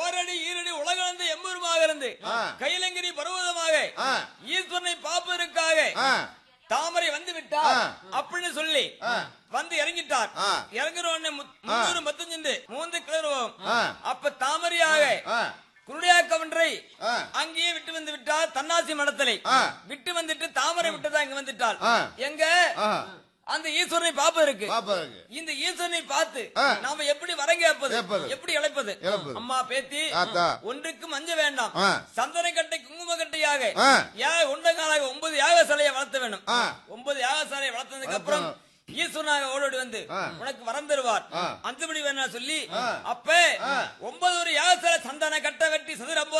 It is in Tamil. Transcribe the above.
ஓரடி ஈரடி உலகளந்து எம்பெருமாக இருந்து ஆ. கைலங்கிரி பர்வதமாக ஆ. ஈஸ்வரனை பார்ப்பதற்காக ஆ, தாமரை வந்து விட்டார் ஆ. அப்படின்னு சொல்லி ஆ. வந்து இறங்கிட்டார் ஆ. இறங்குற உடனே மு- முன்னூறு மத்தஞ்சு மூந்து கிளறுவோம் ஆ. அப்ப தாமரையாக ஆ, குருடியாக்கவன்றை ஆ. அங்கேயே விட்டு வந்து விட்டார் தன்னாசி மடத்தலை ஆ. விட்டு வந்துட்டு தாமரை விட்டுதான் இங்க வந்துட்டாள் ஆ. எங்க ஆ. அந்த ஈஸ்வரனை பாப்பதற்கு பாப்பதற்கு இந்த ஈஸ்வரனை பார்த்து ஆ. நாம எப்படி வர கேட்பது கேட்பது. எப்படி இழைப்பது இழைப்பது. அம்மா பேத்தி ஆத்தா. ஒன்றுக்கு மஞ்ச வேண்டாம் ஆ. சந்தன கட்டை குங்கும கட்டையாக ஆ. யாக உண்டங்காலாக ஒன்பது யாக சிலையை வளர்த்த வேணும் ஆ. ஒன்பது யாக சிலையை வளர்த்ததுக்கு அப்புறம் ஈஸ்வரனாக ஓடோடி வந்து ஆ. உனக்கு வரம் தருவார் ஆ. அந்தபடி வேணா சொல்லி ஆ. அப்ப ஒன்பது ஒரு யாக சிலை சந்தன கட்டை வெட்டி சதுரப்போ